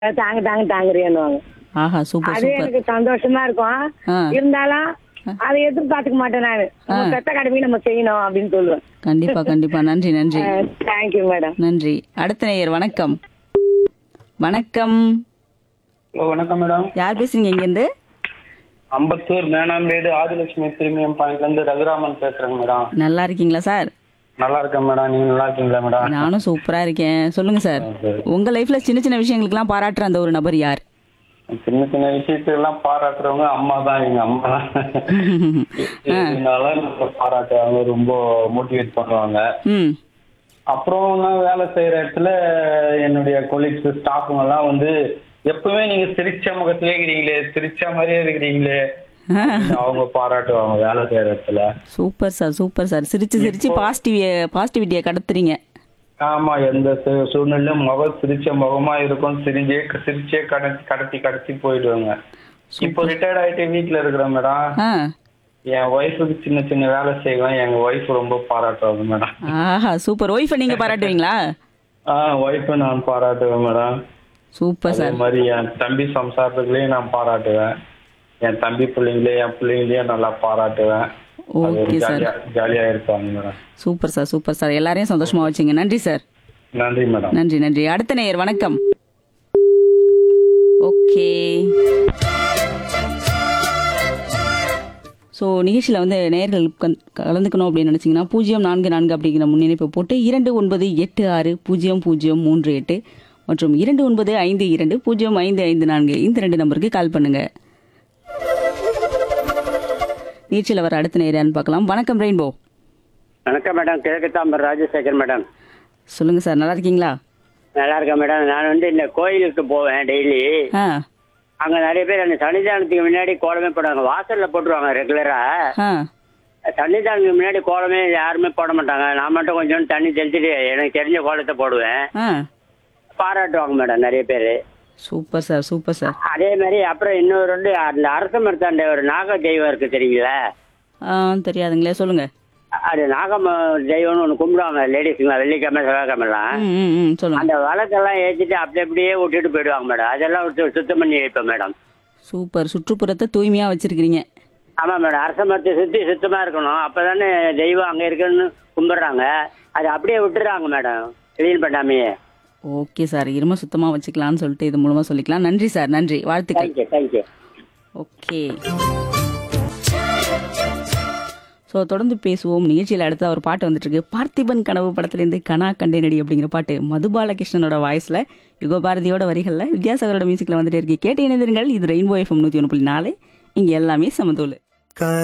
தாங்க தாங்க தாங்குறேன்னுவாங்க ஆஹா சூப்பர் அது சூப்பர் எனக்கு சந்தோஷமா இருக்கும் ஆ. இருந்தாலும் அதை எதிர்பார்த்துக்க மாட்டேன் நானு நம்ம பெத்த கடமையை நம்ம செய்யணும் அப்படின்னு சொல்லுவேன் கண்டிப்பா கண்டிப்பா நன்றி நன்றி தேங்க்யூ மேடம் நன்றி அடுத்த நேயர் வணக்கம் வணக்கம் ஹலோ வணக்கம் மேடம் யார் பேசுறீங்க இங்கேருந்து அம்பத்தூர் மேனாம்பேடு ஆதிலட்சுமி பிரீமியம் பாயிண்ட்ல இருந்து ரகுராமன் பேசுறேங்க மேடம் நல்லா இருக்கீங்களா சார் நல்லா இருக்கேன் மேடம் நீங்க நல்லா இருக்கீங்களா மேடம் நானும் சூப்பரா இருக்கேன் சொல்லுங்க சார் உங்க லைஃப்ல சின்ன சின்ன விஷயங்களுக்கெல்லாம் பாராட்டுற அந்த ஒரு நபர் யார் சின்ன சின்ன விஷயத்துக்கெல்லாம் பாராட்டுறவங்க அம்மா தான் எங்க அம்மா தான் இதனால நம்ம பாராட்டுவாங்க ரொம்ப மோட்டிவேட் பண்ணுவாங்க ம் அப்புறம் நான் வேலை செய்யற இடத்துல என்னுடைய கொலீக்ஸ் ஸ்டாஃபுங்க எல்லாம் வந்து எப்பவுமே நீங்க சிரிச்ச முகத்திலே இருக்கிறீங்களே சிரிச்ச மாதிரியே இருக்கிறீங்களே அவங்க பாராட்டுவாங்க வேலை செய்யற இடத்துல சூப்பர் சார் சூப்பர் சார் சிரிச்சு சிரிச்சு பாசிட்டிவ் பாசிட்டிவிட்டியை கடத்துறீங்க ஆமா எந்த சூ- சூழ்நிலையும் முகம் சிரிச்ச முகமா இருக்கும் சிரிஞ்சே சிரிச்சே கடத்தி கடத்தி கடத்தி போயிடுவாங்க இப்போ ரிட்டையர்ட் ஆயிட்டு வீட்ல இருக்கிறேன் மேடம் ஆ என் ஒய்ஃபுக்கு சின்ன சின்ன வேலை செய்வேன் எங்க ஒய்ஃப் ரொம்ப பாராட்டுவாங்க மேடம் ஆஹா சூப்பர் ஒய்ஃபை நீங்க பாராட்டுவீங்களா ஆ ஒய்ஃபை நான் பாராட்டுவேன் மேடம் சூப்பர் அதே சார் மாதிரி என் தம்பி சம்சாரத்துக்குள்ளேயும் நான் பாராட்டுவேன் என் தம்பி பிள்ளைங்களையும் என் பிள்ளைங்களையும் நல்லா பாராட்டுவேன் அது ஒரு ஓகே சார் ஜாலியா ஜாலியா இருப்பாங்க madam super sir super sir எல்லாரையும் சந்தோஷமா வச்சுங்க நன்றி சார் நன்றி மேடம் நன்றி நன்றி அடுத்த நேயர் வணக்கம் ஓகே ஸோ நிகழ்ச்சியில் வந்து நேயர்கள் கந்- கலந்துக்கணும் அப்படின்னு நினச்சிங்கன்னா பூஜ்ஜியம் நான்கு நான்கு அப்படிங்கிற முன்னிணைப்பை போட்டு இரண்டு ஒன்பது எட்டு ஆறு பூஜ்ஜியம் பூஜ்ஜியம் மூன்று எட்டு மற்றும் இரண்டு ஒன்பது ஐந்து இரண்டு பூஜ்ஜியம் ஐந்து ஐந்து நான்கு இந்த ரெண்டு நம்பருக்கு கால் பண்ணுங்க நிகழ்ச்சியில் வர அடுத்த நேரான்னு பார்க்கலாம் வணக்கம் ரெயின்போ வணக்கம் மேடம் கிழக்கு தாம்பரம் ராஜசேகர் மேடம் சொல்லுங்கள் சார் நல்லா இருக்கீங்களா நல்லா இருக்கேன் மேடம் நான் வந்து இந்த கோயிலுக்கு போவேன் டெய்லி ஆ அங்கே நிறைய பேர் அந்த சன்னிதானத்துக்கு முன்னாடி கோலமே போடுவாங்க வாசலில் போட்டுருவாங்க ரெகுலராக ஆ சன்னிதானத்துக்கு முன்னாடி கோலமே யாருமே போட மாட்டாங்க நான் மட்டும் கொஞ்சம் தண்ணி தெளிச்சுட்டு எனக்கு தெரிஞ்ச கோலத்தை போடுவேன் ஆ பாராட்டுவாங்க மேடம் நிறைய பேர் சூப்பர் சார் சூப்பர் சார் அதே மாதிரி அப்புறம் இன்னொரு வந்து அந்த அரச மரத்தாண்ட ஒரு நாக தெய்வம் இருக்கு தெரியுங்களா ஆ தெரியாதுங்களே சொல்லுங்க அது நாகம தெய்வம்னு ஒன்று கும்பிடுவாங்க லேடிஸுங்களா வெள்ளிக்கிழமை செவ்வாய்க்கிழமெல்லாம் ம் ம் ம் சொல்லுங்க அந்த விளக்கெல்லாம் ஏற்றிட்டு அப்படி அப்படியே விட்டுட்டு போயிடுவாங்க மேடம் அதெல்லாம் விட்டு சுத்தம் பண்ணி வைப்பேன் மேடம் சூப்பர் சுற்றுப்புறத்தை தூய்மையா வச்சிருக்கிறீங்க ஆமாம் மேடம் அரச மரத்தை சுற்றி சுத்தமாக இருக்கணும் அப்போ தானே தெய்வம் அங்கே இருக்குன்னு கும்பிட்றாங்க அதை அப்படியே விட்டுறாங்க மேடம் க்ளீன் பண்ணாமையே ஓகே சார் இரும சுத்தமா வச்சுக்கலாம்னு சொல்லிட்டு இது மூலமா சொல்லிக்கலாம் நன்றி சார் நன்றி வாழ்த்துக்கள் தேங்க்யூ தேங்க்யூ ஓகே ஸோ தொடர்ந்து பேசுவோம் நிகழ்ச்சியில் அடுத்த ஒரு பாட்டு வந்துட்டு இருக்கு பார்த்திபன் கனவு படத்துலேருந்து கனா கண்டேனடி அப்படிங்கிற பாட்டு மதுபாலகிருஷ்ணனோட வாய்ஸ்ல யுகபாரதியோட வரிகளில் வித்யாசாகரோட மியூசிக்கில் வந்துட்டே இருக்கு கேட்டு இணைந்திருங்கள் இது ரெயின்போ எஃப்எம் நூற்றி ஒன்று புள்ளி நாலு இங்கே எல்லாமே சமதூள்